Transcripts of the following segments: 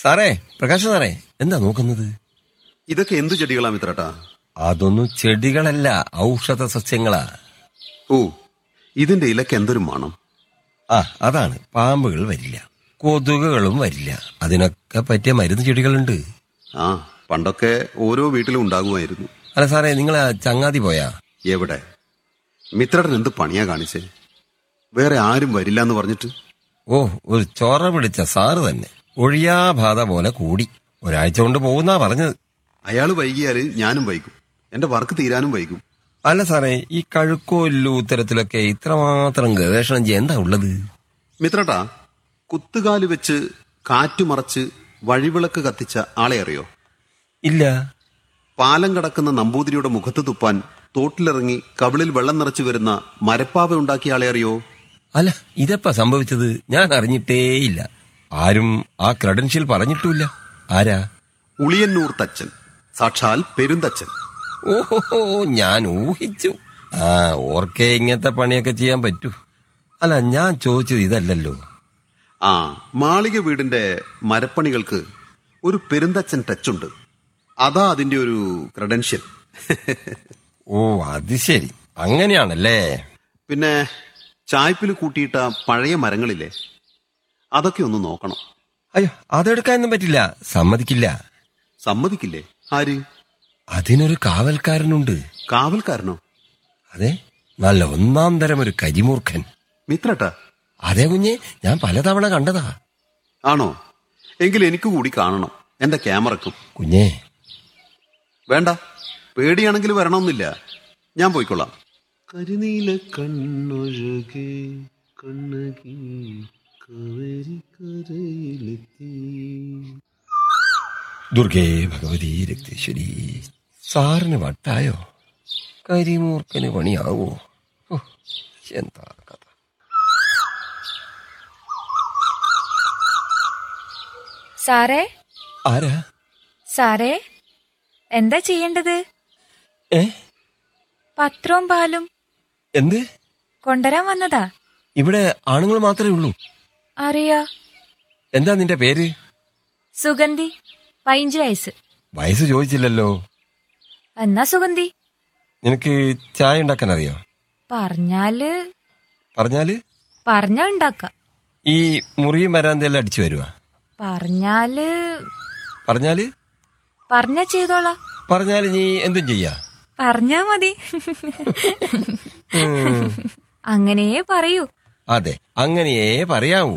സാറേ പ്രകാശ് സാറേ എന്താ നോക്കുന്നത് ഇതൊക്കെ എന്ത് ചെടികളാ മിത്രട്ടാ അതൊന്നും ചെടികളല്ല ഔഷധ സസ്യങ്ങളാ ഓ ഇതിന്റെ ഇലക്ക് എന്തൊരു മണം ആ അതാണ് പാമ്പുകൾ വരില്ല കൊതുകുകളും വരില്ല അതിനൊക്കെ പറ്റിയ മരുന്ന് ചെടികളുണ്ട് ആ പണ്ടൊക്കെ ഓരോ വീട്ടിലും ഉണ്ടാകുമായിരുന്നു അല്ല സാറേ നിങ്ങൾ ചങ്ങാതി പോയാ എവിടെ മിത്രടൻ എന്ത് പണിയാ കാണിച്ചേ വേറെ ആരും വരില്ല എന്ന് പറഞ്ഞിട്ട് ഓ ഒരു ചോറ പിടിച്ച സാറ് തന്നെ ഒഴിയാബാധ പോലെ കൂടി ഒരാഴ്ച കൊണ്ട് പോകുന്നാ പറഞ്ഞത് അയാള് വൈകിയാല് ഞാനും വൈകും എന്റെ വർക്ക് തീരാനും വൈകും അല്ല സാറേ ഈ കഴുക്കോല്ലു ഉത്തരത്തിലൊക്കെ ഇത്രമാത്രം ഗവേഷണം ചെയ്യാൻ എന്താ ഉള്ളത് മിത്രട്ടാ കുത്തുകാല് വെച്ച് കാറ്റുമറച്ച് വഴിവിളക്ക് കത്തിച്ച ആളെ അറിയോ ഇല്ല പാലം കടക്കുന്ന നമ്പൂതിരിയുടെ മുഖത്ത് തുപ്പാൻ തോട്ടിലിറങ്ങി കവിളിൽ വെള്ളം നിറച്ചു വരുന്ന മരപ്പാവ ഉണ്ടാക്കിയ ആളെ അറിയോ അല്ല ഇതെപ്പാ സംഭവിച്ചത് ഞാൻ അറിഞ്ഞിട്ടേയില്ല ആരും ആ ക്രെഡൻഷ്യൽ പറഞ്ഞിട്ടുമില്ല ആരാ ഉളിയന്നൂർ തച്ചൻ സാക്ഷാൽ പെരുന്തച്ചൻ ഓഹോ ഞാൻ ഊഹിച്ചു ആ ഓർക്കേ ഇങ്ങനത്തെ പണിയൊക്കെ ചെയ്യാൻ പറ്റൂ അല്ല ഞാൻ ചോദിച്ചത് ഇതല്ലല്ലോ ആ മാളിക വീടിന്റെ മരപ്പണികൾക്ക് ഒരു പെരുന്തച്ചൻ ടച്ചുണ്ട് അതാ അതിന്റെ ഒരു ക്രെഡൻഷ്യൽ ഓ അത് ശരി അങ്ങനെയാണല്ലേ പിന്നെ ചായ്പിൽ കൂട്ടിയിട്ട പഴയ മരങ്ങളില്ലേ അതൊക്കെ ഒന്ന് നോക്കണം അയ്യോ അതെടുക്കാനൊന്നും പറ്റില്ല സമ്മതിക്കില്ല സമ്മതിക്കില്ലേ ആര് അതിനൊരു കാവൽക്കാരനുണ്ട് കാവൽക്കാരനോ അതെ നല്ല ഒന്നാം തരം ഒരു കരിമൂർഖൻ മിത്രട്ടാ അതേ കുഞ്ഞെ ഞാൻ പലതവണ കണ്ടതാ ആണോ എങ്കിൽ എനിക്ക് കൂടി കാണണം എന്റെ ക്യാമറക്കും കുഞ്ഞേ വേണ്ട പേടിയാണെങ്കിൽ വരണമെന്നില്ല ഞാൻ പോയിക്കൊള്ളാം കരിനീല കണ്ണൊഴുകെ കണ്ണകി കരയിലെത്തി ദുർഗേ ഭഗവതി രക്തേശ്വരി സാറിന് വട്ടായോ കരിമൂർഖന് പണിയാവോ ഓ, എന്താ കഥ സാറേ ആരാ സാറേ എന്താ ചെയ്യേണ്ടത് ഏ പത്രവും പാലും എന്ത് കൊണ്ടുവരാൻ വന്നതാ ഇവിടെ ആണുങ്ങൾ മാത്രമേ ഉള്ളൂ അറിയാ എന്താ നിന്റെ പേര് സുഗന്ധി പതിനഞ്ച് വയസ്സ് വയസ്സ് ചോദിച്ചില്ലല്ലോ എന്നാ സുഗന്ധി നിനക്ക് ചായ ഉണ്ടാക്കാൻ അറിയോ പറഞ്ഞാല് പറഞ്ഞാല് പറഞ്ഞാ ഉണ്ടാക്ക ഈ മുറിയും വരാന്തെല്ലാം അടിച്ചു വരുവാ പറഞ്ഞാല് പറഞ്ഞാല് പറഞ്ഞാ ചെയ്തോളാം പറഞ്ഞാല് നീ എന്തും ചെയ്യാ പറഞ്ഞാ മതി ഉം, അങ്ങനെയേ പറയൂ അതെ അങ്ങനെയേ പറയാവൂ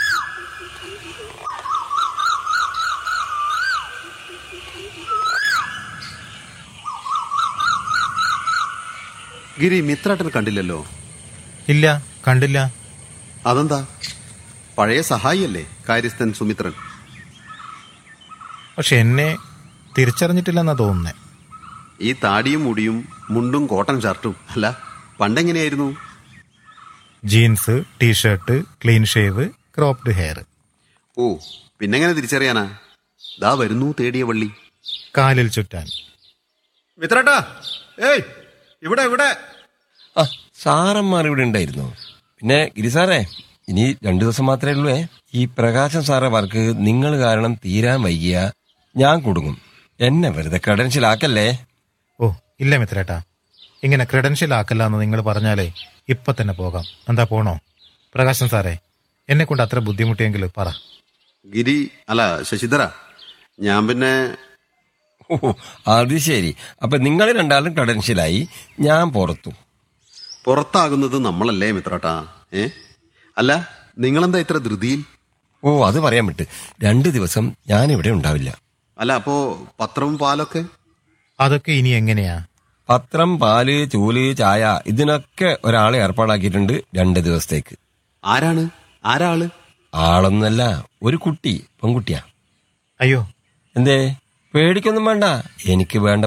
ഗിരി മിത്രട്ടൻ കണ്ടില്ലല്ലോ ഇല്ല കണ്ടില്ല അതെന്താ പഴയ സഹായിയല്ലേ കാര്യസ്ഥൻ സുമിത്രൻ പക്ഷെ എന്നെ തിരിച്ചറിഞ്ഞിട്ടില്ലെന്നാ തോന്നുന്നേ ഈ താടിയും മുടിയും മുണ്ടും കോട്ടൺ ഷർട്ടും അല്ല പണ്ടെങ്ങനെയായിരുന്നു jeans T shirt clean shave cropped hair ഓ പിന്നെങ്ങനെ തിരിച്ചറിയാനാ ദാ വരുന്നു തേടിയ വള്ളി കാലിൽ ചുറ്റാൻ മിത്രട്ടാ ഏയ് ഇവിടെ ഇവിടെ ആ സാറന്മാർ ഇവിടെ ഉണ്ടായിരുന്നു പിന്നെ ഗിരി സാറേ ഇനി രണ്ടു ദിവസം മാത്രമേ ഉള്ളൂ ഈ പ്രകാശം സാറെ വർക്ക് നിങ്ങൾ കാരണം തീരാൻ വൈകിയ ഞാൻ കുടുങ്ങും എന്നെ വെറുതെ ക്രെഡൻഷ്യലാക്കല്ലേ ഓ ഇല്ല മിത്രേട്ടാ ഇങ്ങനെ ക്രെഡൻഷ്യൽ ആക്കല്ല എന്ന് നിങ്ങൾ പറഞ്ഞാലേ ഇപ്പൊ തന്നെ പോകാം എന്താ പോണോ പ്രകാശൻ സാറേ എന്നെ കൊണ്ട് അത്ര ബുദ്ധിമുട്ടിയെങ്കിൽ പറ ഗിരി അല്ല ശശിധര ഞാൻ പിന്നെ ഓ അത് ശരി അപ്പൊ നിങ്ങൾ രണ്ടാളും ക്രെഡൻഷ്യലായി ഞാൻ പുറത്തും പുറത്താകുന്നത് നമ്മളല്ലേ മിത്രട്ടാ ഏ അല്ല നിങ്ങളെന്താ ഇത്ര ധൃതിയിൽ ഓ അത് പറയാൻ വിട്ട് രണ്ടു ദിവസം ഞാൻ ഇവിടെ ഉണ്ടാവില്ല അല്ല അപ്പോ പത്രവും പാലൊക്കെ അതൊക്കെ ഇനി എങ്ങനെയാ പത്രം പാല് ചൂല് ചായ ഇതിനൊക്കെ ഒരാളെ ഏർപ്പാടാക്കിയിട്ടുണ്ട് രണ്ട് ദിവസത്തേക്ക് ആരാണ് ആരാള് ആളൊന്നല്ല ഒരു കുട്ടി പെൺകുട്ടിയാ അയ്യോ എന്തേ പേടിക്കൊന്നും വേണ്ട എനിക്ക് വേണ്ട